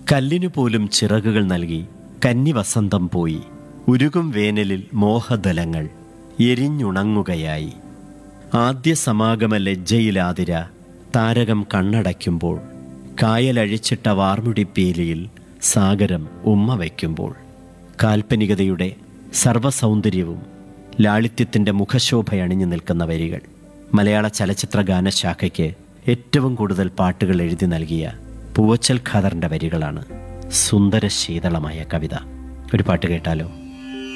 കല്ലിനു പോലും ചിറകുകൾ നൽകി കന്നി വസന്തം പോയി ഉരുകും വേനലിൽ മോഹദലങ്ങൾ എരിഞ്ഞുണങ്ങുകയായി ആദ്യ സമാഗമ ലജ്ജയിലാതിര താരകം കണ്ണടയ്ക്കുമ്പോൾ കായലഴിച്ചിട്ട വാർമുടിപ്പീലിയിൽ സാഗരം ഉമ്മ വയ്ക്കുമ്പോൾ കാൽപ്പനികതയുടെ സർവസൗന്ദര്യവും ലാളിത്യത്തിൻ്റെ മുഖശോഭയണിഞ്ഞു നിൽക്കുന്ന വരികൾ മലയാള ചലച്ചിത്ര ഗാനശാഖയ്ക്ക് ഏറ്റവും കൂടുതൽ പാട്ടുകൾ എഴുതി നൽകിയ പൂവച്ചൽ ഖാദറിൻ്റെ വരികളാണ് സുന്ദര ശീതളമായ കവിത ഒരു പാട്ട് കേട്ടാലോ